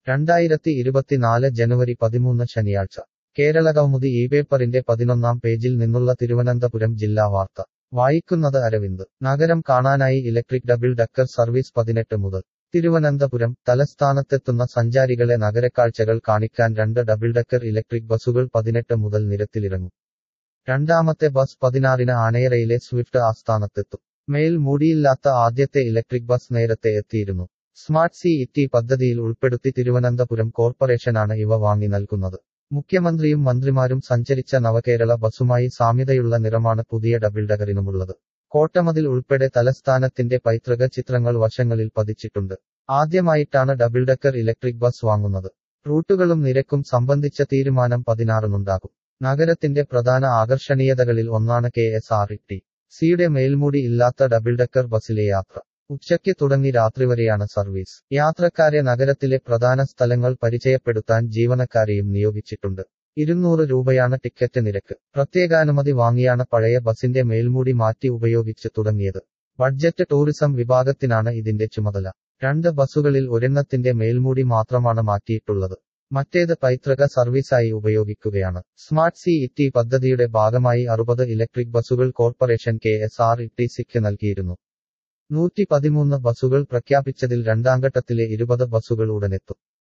രണ്ടായിരത്തി ഇരുപത്തിനാല് ജനുവരി പതിമൂന്ന് ശനിയാഴ്ച കേരളകൗമുദി ഈ പേപ്പറിന്റെ പതിനൊന്നാം പേജിൽ നിന്നുള്ള തിരുവനന്തപുരം ജില്ലാ വാർത്ത വായിക്കുന്നത് അരവിന്ദ് നഗരം കാണാനായി ഇലക്ട്രിക് ഡബിൾ ഡക്കർ സർവീസ് പതിനെട്ട് മുതൽ തിരുവനന്തപുരം തലസ്ഥാനത്തെത്തുന്ന സഞ്ചാരികളെ നഗരക്കാഴ്ചകൾ കാണിക്കാൻ രണ്ട് ഡബിൾ ഡക്കർ ഇലക്ട്രിക് ബസുകൾ പതിനെട്ട് മുതൽ നിരത്തിലിറങ്ങും രണ്ടാമത്തെ ബസ് പതിനാറിന് ആനയറയിലെ സ്വിഫ്റ്റ് ആസ്ഥാനത്തെത്തും മേൽ മൂടിയില്ലാത്ത ആദ്യത്തെ ഇലക്ട്രിക് ബസ് നേരത്തെ എത്തിയിരുന്നു സ്മാർട്ട് സി ഇറ്റി പദ്ധതിയിൽ ഉൾപ്പെടുത്തി തിരുവനന്തപുരം കോർപ്പറേഷനാണ് ഇവ വാങ്ങി നൽകുന്നത് മുഖ്യമന്ത്രിയും മന്ത്രിമാരും സഞ്ചരിച്ച നവകേരള ബസുമായി സാമ്യതയുള്ള നിറമാണ് പുതിയ ഡബിൾ ഡഗറിനുമുള്ളത് കോട്ടമതിൽ ഉൾപ്പെടെ തലസ്ഥാനത്തിന്റെ പൈതൃക ചിത്രങ്ങൾ വശങ്ങളിൽ പതിച്ചിട്ടുണ്ട് ആദ്യമായിട്ടാണ് ഡബിൾ ഡക്കർ ഇലക്ട്രിക് ബസ് വാങ്ങുന്നത് റൂട്ടുകളും നിരക്കും സംബന്ധിച്ച തീരുമാനം പതിനാറിനുണ്ടാകും നഗരത്തിന്റെ പ്രധാന ആകർഷണീയതകളിൽ ഒന്നാണ് കെ എസ് ആർ ടി സിയുടെ മേൽമൂടി ഇല്ലാത്ത ഡബിൾ ഡക്കർ ബസിലെ യാത്ര ഉച്ചയ്ക്ക് തുടങ്ങി രാത്രി വരെയാണ് സർവീസ് യാത്രക്കാരെ നഗരത്തിലെ പ്രധാന സ്ഥലങ്ങൾ പരിചയപ്പെടുത്താൻ ജീവനക്കാരെയും നിയോഗിച്ചിട്ടുണ്ട് ഇരുന്നൂറ് രൂപയാണ് ടിക്കറ്റ് നിരക്ക് പ്രത്യേകാനുമതി വാങ്ങിയാണ് പഴയ ബസിന്റെ മേൽമൂടി മാറ്റി ഉപയോഗിച്ച് തുടങ്ങിയത് ബഡ്ജറ്റ് ടൂറിസം വിഭാഗത്തിനാണ് ഇതിന്റെ ചുമതല രണ്ട് ബസുകളിൽ ഒരെണ്ണത്തിന്റെ മേൽമൂടി മാത്രമാണ് മാറ്റിയിട്ടുള്ളത് മറ്റേത് പൈതൃക സർവീസായി ഉപയോഗിക്കുകയാണ് സ്മാർട്ട് സി ഇറ്റി പദ്ധതിയുടെ ഭാഗമായി അറുപത് ഇലക്ട്രിക് ബസുകൾ corporation K S R E T സിക്ക് നൽകിയിരുന്നു നൂറ്റി പതിമൂന്ന് ബസുകൾ പ്രഖ്യാപിച്ചതിൽ രണ്ടാംഘട്ടത്തിലെ ഇരുപത് ബസുകൾ ഉടനെത്തും